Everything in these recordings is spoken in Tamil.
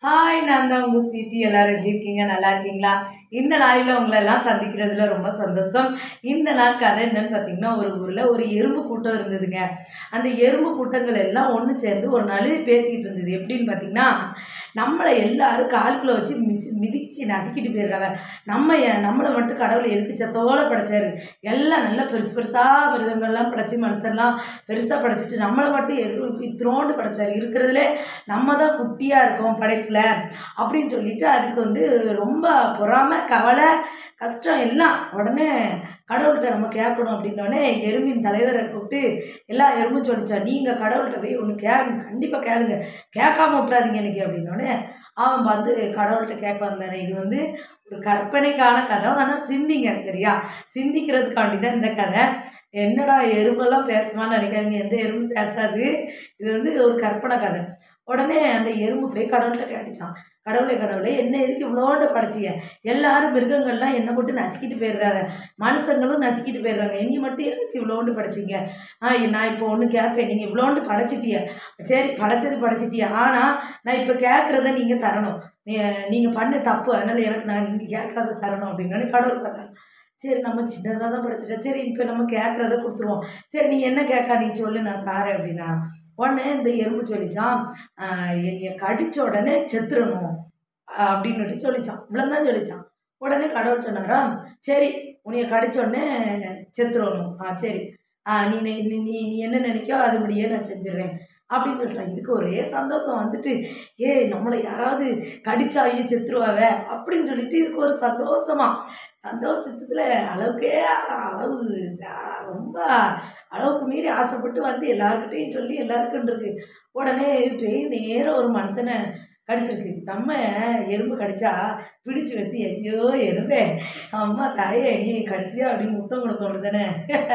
ஹாய் நான் தான் உங்கள் சிட்டி எல்லாரும் எப்படி இருக்கீங்க நல்லா இருக்கீங்களா இந்த நாளில் உங்களை எல்லாம் சந்திக்கிறதுல ரொம்ப சந்தோஷம் இந்த நாள் கதை என்னன்னு பார்த்தீங்கன்னா ஒரு ஊரில் ஒரு எறும்பு கூட்டம் இருந்ததுங்க அந்த எறும்பு கூட்டங்கள் எல்லாம் ஒன்று சேர்ந்து ஒரு நாள் பேசிக்கிட்டு இருந்தது எப்படின்னு பார்த்தீங்கன்னா நம்மளை எல்லாரும் கால்குள்ளே வச்சு மிஸ் மிதிச்சு நசுக்கிட்டு போயிருக்காங்க நம்ம ஏன் நம்மளை மட்டும் கடவுளை எதுக்கு சத்தோட படைச்சாரு எல்லாம் நல்லா பெருசு பெருசாக மிருகங்கள்லாம் படைச்சி மனுஷன்லாம் பெருசாக படைச்சிட்டு நம்மளை மட்டும் எது இத்திரோண்டு படைச்சாரு இருக்கிறதுலே நம்ம தான் குட்டியாக இருக்கோம் படைப்பில் அப்படின்னு சொல்லிட்டு அதுக்கு வந்து ரொம்ப பொறாமை கவலை கஷ்டம் எல்லாம் உடனே கடவுள்கிட்ட நம்ம கேட்கணும் அப்படின்னோடனே எறும்பின் தலைவரை கூப்பிட்டு எல்லா எறும்பும் சொல்லிச்சா நீங்கள் கடவுள்கிட்ட போய் ஒன்று கேளுங்க கண்டிப்பாக கேளுங்க கேட்காம விட்றாதீங்க எனக்கு அப்படின்னோடனே அவன் வந்து கடவுள்கிட்ட கேட்க வந்தானே இது வந்து ஒரு கற்பனைக்கான கதை ஆனால் சிந்திங்க சரியா சிந்திக்கிறதுக்காண்டி தான் இந்த கதை என்னடா எறும்பெல்லாம் பேசுமான்னு நினைக்காதீங்க எந்த எறும்பும் பேசாது இது வந்து ஒரு கற்பனை கதை உடனே அந்த எறும்பு போய் கடவுள்கிட்ட கேட்டுச்சான் கடவுளே கடவுளே என்ன எதுக்கு இவ்வளோண்டு படைச்சிங்க எல்லாரும் மிருகங்கள்லாம் என்னை போட்டு நசுக்கிட்டு போயிடுறாங்க மனுஷங்களும் நசுக்கிட்டு போயிடுறாங்க என்னை மட்டும் எதுக்கு இவ்வளோண்டு படைச்சிங்க ஆ நான் இப்போ ஒன்று கேட்பேன் நீங்கள் இவ்வளோண்டு படைச்சிட்டிய சரி படைச்சது படைச்சிட்டிய ஆனால் நான் இப்போ கேட்குறத நீங்கள் தரணும் நீ நீங்கள் பண்ண தப்பு அதனால் எனக்கு நான் நீங்கள் கேட்குறத தரணும் அப்படின்னு கடவுள் பார்த்தா சரி நம்ம சின்னதாக தான் படிச்சிட்டோம் சரி இப்போ நம்ம கேட்குறத கொடுத்துருவோம் சரி நீ என்ன கேட்கா நீ சொல்லு நான் தாரேன் அப்படின்னா உடனே இந்த எறும்பு சொல்லிச்சான் என்னைய கடிச்ச உடனே செத்துறணும் அப்படின்னு சொல்லிச்சான் இவ்வளோதான் சொல்லிச்சான் உடனே கடவுள் சொன்னாரா சரி உன்னைய கடிச்ச உடனே செத்துறணும் ஆ சரி ஆ நீ நீ நீ நீ நீ என்ன நினைக்கோ அதுபடியே நான் செஞ்சிடுறேன் அப்படின்னு சொல்லிட்டான் இதுக்கு ஒரே சந்தோஷம் வந்துட்டு ஏ நம்மளை யாராவது கடிச்சா ஐயோ செத்துருவாவ அப்படின்னு சொல்லிட்டு இதுக்கு ஒரு சந்தோஷமா சந்தோஷத்துல அளவுக்கே அளவு ரொம்ப அளவுக்கு மீறி ஆசைப்பட்டு வந்து எல்லாருக்கிட்டையும் சொல்லி எல்லாருக்கும் இருக்கு உடனே போய் நேரம் ஒரு மனுஷனை கடிச்சிருக்கு நம்ம எறும்பு கடிச்சா பிடிச்சு வச்சு ஐயோ எறும்பே அம்மா தாயே நீ கடிச்சியா அப்படின்னு முத்தம் கொடுக்க அப்படிதானே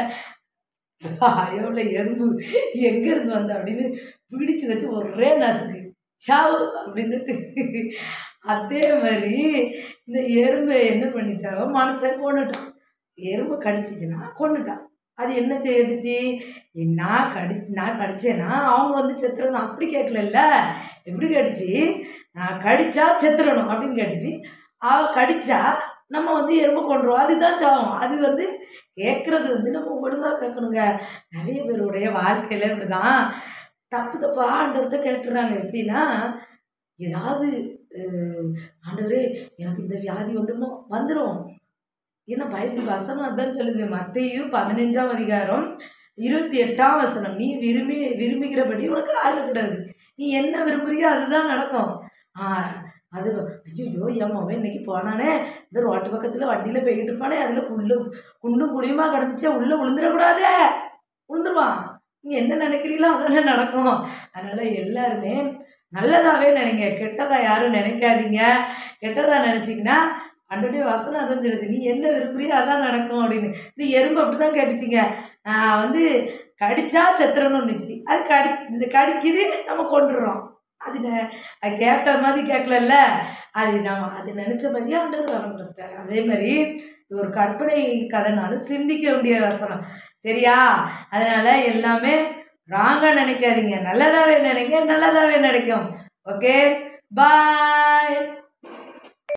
எவ்வளோ எறும்பு எங்கேருந்து வந்த அப்படின்னு பிடிச்சு வச்சு ஒரே நசுக்கு சாவு அப்படின்னுட்டு அதே மாதிரி இந்த எறும்பை என்ன பண்ணிட்டாங்க மனுஷன் கொண்டுட்டான் எறும்பு கடிச்சிச்சுன்னா கொண்டுட்டான் அது என்ன செய்யிடுச்சு நான் கடி நான் கடிச்சேன்னா அவங்க வந்து செத்துறணும் அப்படி கேட்கலல்ல எப்படி கேட்டுச்சு நான் கடிச்சா செத்துறணும் அப்படின்னு கேட்டுச்சு அவ கடிச்சா நம்ம வந்து எறும்பு கொண்டுருவோம் அதுதான் சாவும் அது வந்து கேட்குறது வந்து நம்ம ஒழுங்காக கேட்கணுங்க நிறைய பேருடைய வாழ்க்கையில் இப்படி தான் தப்பு தப்பாக ஆண்டவர்கிட்ட கேட்டுறாங்க எப்படின்னா ஏதாவது ஆண்டவரே எனக்கு இந்த வியாதி வந்துடுமோ வந்துடும் ஏன்னா பயந்து வசனம் அதான் சொல்லுது மத்தையும் பதினஞ்சாம் அதிகாரம் இருபத்தி எட்டாம் வசனம் நீ விரும்பி விரும்புகிறபடி உனக்கு ஆகக்கூடாது நீ என்ன விரும்புறியோ அதுதான் நடக்கும் ஆ அது ஐயோ என் மகன் இன்னைக்கு போனானே இந்த ரோட்டு பக்கத்தில் வண்டியில் போய்கிட்டு இருப்பானே அதில் புல்லு குண்டும் குழியுமா கிடந்துச்சே உள்ளே விழுந்துடக்கூடாதே விழுந்துருவான் நீங்கள் என்ன நினைக்கிறீங்களோ அதெல்லாம் நடக்கும் அதனால் எல்லாருமே நல்லதாகவே நினைங்க கெட்டதாக யாரும் நினைக்காதீங்க கெட்டதாக நினச்சிங்கன்னா அன்றைய வசனம் அதான் சொல்லுது நீ என்ன விரும்புறியோ அதான் நடக்கும் அப்படின்னு இந்த எறும்பு அப்படி தான் கேட்டுச்சிங்க வந்து கடிச்சா செத்துறணும்னுச்சு அது கடி இந்த கடிக்குது நம்ம கொண்டுடுறோம் அது அது கேட்ட மாதிரி கேட்கலல்ல அது நம்ம அது நினச்ச மாதிரியே ஆண்டவர் வரம் கொடுத்துட்டாரு அதே மாதிரி இது ஒரு கற்பனை கதைனாலும் சிந்திக்க வேண்டிய வசனம் சரியா அதனால் எல்லாமே ராங்காக நினைக்காதீங்க நல்லதாகவே நினைங்க நல்லதாகவே நினைக்கும் ஓகே பாய்